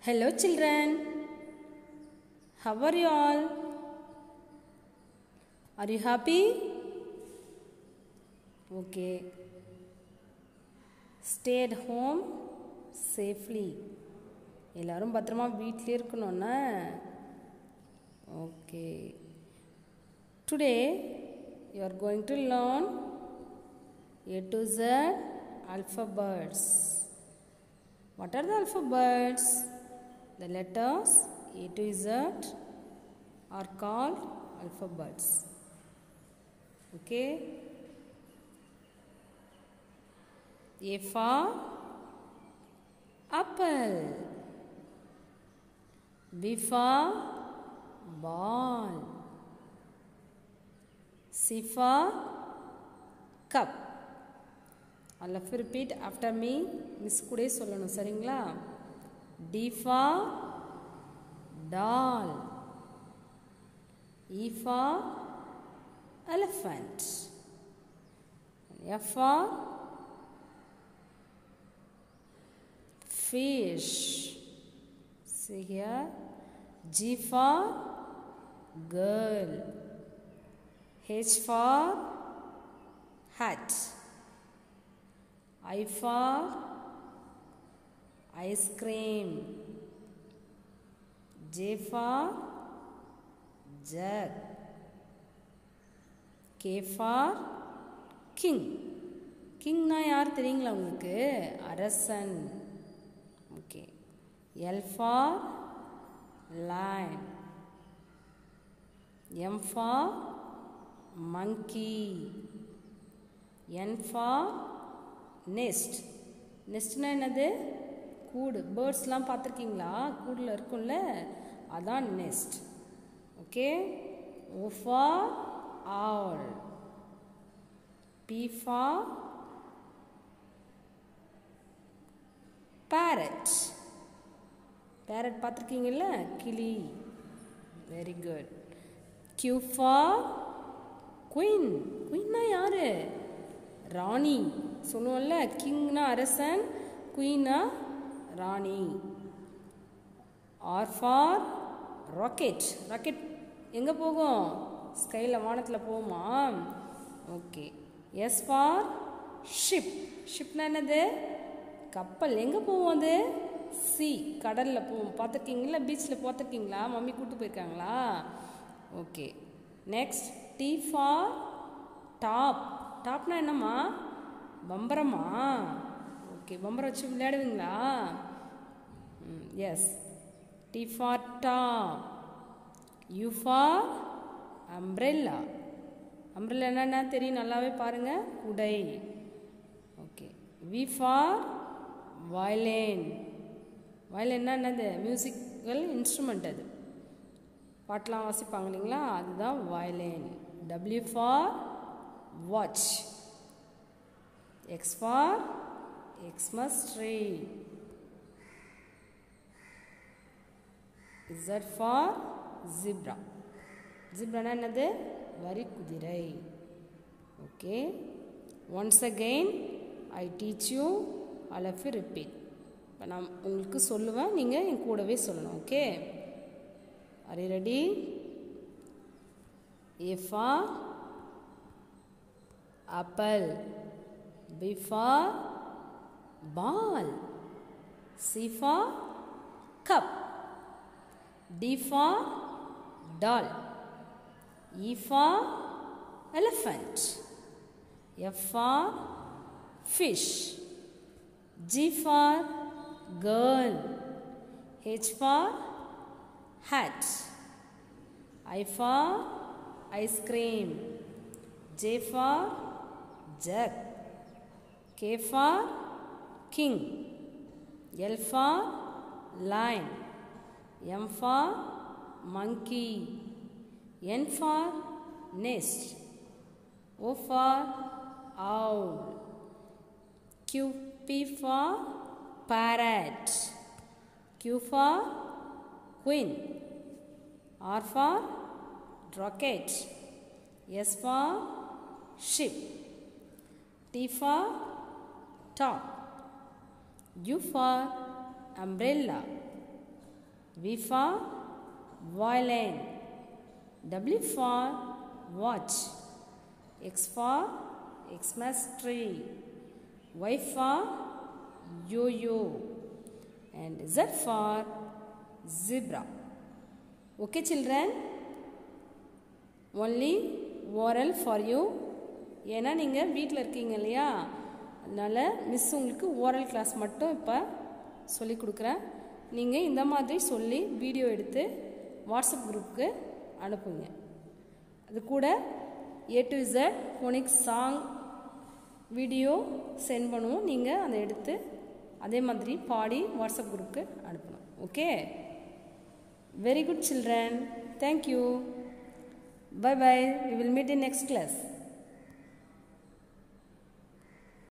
Hello, children. How are you all? Are you happy? Okay. Stay at home safely. எல்லாரும் பத்திரமா வீட்டிலே இருக்கணும்னா okay today you are going to learn A to Z alphabets. What are the alphabets? The letters A to Z are called alphabets. Okay? A for apple. B for ball. C for cup. all of you repeat after me miss கூட சொல்லணும் சரிங்களா D for doll E for elephant F for fish see here g for girl h for hat I for ice cream. J for jug. K for king. கிங்னா யார் தெரியுங்களா உங்களுக்கு அரசன் okay L for line M for monkey N for nest நெஸ்ட்னா என்னது கூடு பேர்ட்ஸ்லாம் பார்த்துருக்கீங்களா கூடில் இருக்கும்ல அதான் nest okay O for owl P for parrot parrot பார்த்துருக்கீங்கல்ல கிளி very good Q for queen குயின்னா யாரு ராணி சொல்லுவோம்ல கிங்னா அரசன் குயினா ராணி ஆர் ஃபார் ராக்கெட் ராக்கெட் எங்கே போகும் ஸ்கையில் வானத்தில் போகுமா ஓகே எஸ் ஃபார் ஷிப் ஷிப்னா என்னது கப்பல் எங்கே போகும் அது சி கடலில் போகும் பார்த்துருக்கீங்களா பீச்சில் பார்த்துருக்கீங்களா மம்மி கூப்பிட்டு போயிருக்காங்களா okay next T for top டாப்னா என்னம்மா பம்பரமா ஓகே பம்பரம் வச்சு விளையாடுவீங்களா yes T for top U for umbrella umbrella என்னென்ன தெரியும் நல்லாவே பாருங்கள் குடை ஓகே வி ஃபார் வயலின் வயலின்னா என்னது மியூசிக்கல் இன்ஸ்ட்ருமெண்ட் அது பாட்டெலாம் வாசிப்பாங்க இல்லைங்களா அதுதான் violin W for watch. X for Xmas tree. Z for zebra. Zebra என்னது வரி குதிரை okay once again I teach you all of you repeat இப்போ நான் உங்களுக்கு சொல்லுவேன் நீங்கள் என் கூடவே சொல்லணும் okay are you ready A for apple B for ball C for cup D for doll E for elephant F for fish G for girl H for hat I for ice cream J for jug. K for king. L for lion. M for monkey. N for nest. O for owl. Q P for parrot. Q for queen. R for rocket. S for ship. T for top. U for umbrella. V for violin. W for watch. X for Xmas tree. Y for yo-yo. And Z for zebra. Okay children? Only oral for you. ஏன்னா நீங்கள் வீட்டில் இருக்கீங்க இல்லையா அதனால் miss உங்களுக்கு oral class மட்டும் இப்போ சொல்லி கொடுக்குறேன் நீங்கள் இந்த மாதிரி சொல்லி வீடியோ எடுத்து வாட்ஸ்அப் குரூப்புக்கு அனுப்புங்க அது கூட A to Z phonics song video sent பண்ணுவோம் நீங்கள் அதை எடுத்து அதே மாதிரி பாடி வாட்ஸ்அப் குரூப்புக்கு அனுப்பணும் okay very good children thank you bye bye we will meet in next class